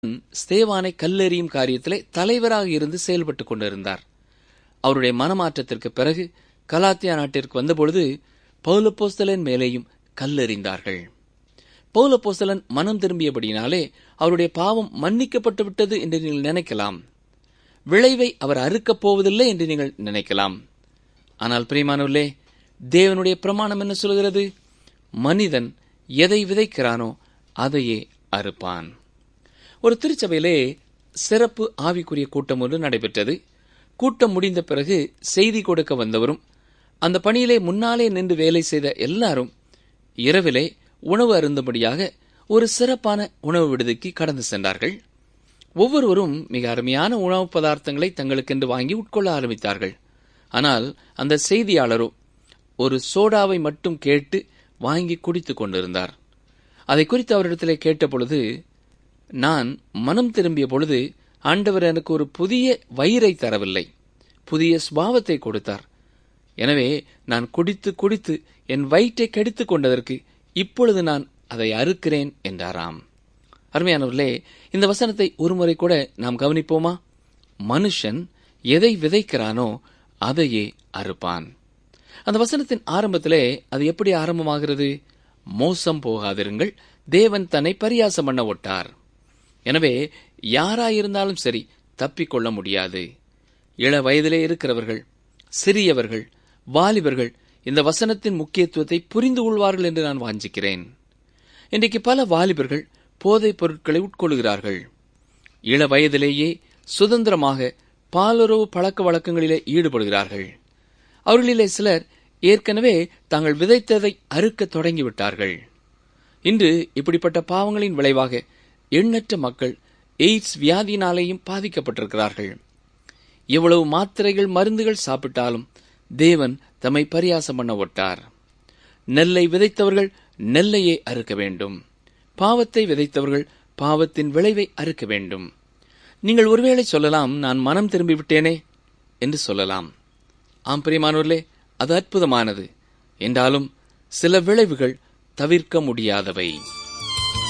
ஸ்தேவானை கல்லெறியும் காரியத்திலே தலைவராக இருந்து செயல்பட்டுக் கொண்டிருந்தார் அவருடைய மனமாற்றத்திற்கு பிறகு கலாத்தியா நாட்டிற்கு வந்தபொழுது பௌலப்போஸ்தலன் மேலேயும் கல்லெறிந்தார்கள் பௌலப்போஸ்தலன் மனம் திரும்பியபடியினாலே அவருடைய பாவம் மன்னிக்கப்பட்டு விட்டது என்று நீங்கள் நினைக்கலாம் விளைவை அவர் அறுக்கப் போவதில்லை என்று நீங்கள் நினைக்கலாம் ஆனால் பிரியமானவர்களே தேவனுடைய பிரமாணம் என்ன சொல்கிறது மனிதன் எதை விதைக்கிறானோ அதையே அறுப்பான் ஒரு திருச்சபையிலே சிறப்பு ஆவிக்குரிய கூட்டம் ஒன்று நடைபெற்றது கூட்டம் முடிந்த பிறகு செய்தி கொடுக்க வந்தவரும் அந்த பணியிலே முன்னாலே நின்று வேலை செய்த எல்லாரும் இரவிலே உணவு அருந்தும்படியாக ஒரு சிறப்பான உணவு விடுதிக்கு கடந்து சென்றார்கள் ஒவ்வொருவரும் மிக அருமையான உணவு பதார்த்தங்களை தங்களுக்கென்று வாங்கி உட்கொள்ள ஆரம்பித்தார்கள் ஆனால் அந்த செய்தியாளரோ ஒரு சோடாவை மட்டும் கேட்டு வாங்கி குடித்துக் கொண்டிருந்தார் அதை குறித்து அவரிடத்திலே கேட்டபொழுது நான் மனம் திரும்பிய பொழுது ஆண்டவர் எனக்கு ஒரு புதிய வயிறை தரவில்லை புதிய சுபாவத்தை கொடுத்தார் எனவே நான் குடித்து குடித்து என் வயிற்றை கெடுத்துக் கொண்டதற்கு இப்பொழுது நான் அதை அறுக்கிறேன் என்றாராம் அருமையானவர்களே இந்த வசனத்தை ஒருமுறை கூட நாம் கவனிப்போமா மனுஷன் எதை விதைக்கிறானோ அதையே அறுப்பான் அந்த வசனத்தின் ஆரம்பத்திலே அது எப்படி ஆரம்பமாகிறது மோசம் போகாதிருங்கள் தேவன் தன்னை பரியாசம் பண்ண ஒட்டார் எனவே யாராயிருந்தாலும் சரி தப்பிக்கொள்ள முடியாது இள வயதிலே இருக்கிறவர்கள் சிறியவர்கள் வாலிபர்கள் இந்த வசனத்தின் முக்கியத்துவத்தை புரிந்து கொள்வார்கள் என்று நான் வாஞ்சிக்கிறேன் இன்றைக்கு பல வாலிபர்கள் போதைப் பொருட்களை உட்கொள்கிறார்கள் இள வயதிலேயே சுதந்திரமாக பாலுறவு பழக்க வழக்கங்களிலே ஈடுபடுகிறார்கள் அவர்களிலே சிலர் ஏற்கனவே தாங்கள் விதைத்ததை அறுக்க தொடங்கிவிட்டார்கள் இன்று இப்படிப்பட்ட பாவங்களின் விளைவாக எண்ணற்ற மக்கள் எய்ட்ஸ் வியாதியினாலேயும் பாதிக்கப்பட்டிருக்கிறார்கள் எவ்வளவு மாத்திரைகள் மருந்துகள் சாப்பிட்டாலும் தேவன் தம்மை பரியாசம் பண்ண ஒட்டார் நெல்லை விதைத்தவர்கள் நெல்லையே அறுக்க வேண்டும் பாவத்தை விதைத்தவர்கள் பாவத்தின் விளைவை அறுக்க வேண்டும் நீங்கள் ஒருவேளை சொல்லலாம் நான் மனம் திரும்பி விட்டேனே என்று சொல்லலாம் ஆம் பிரியமானோர்களே அது அற்புதமானது என்றாலும் சில விளைவுகள் தவிர்க்க முடியாதவை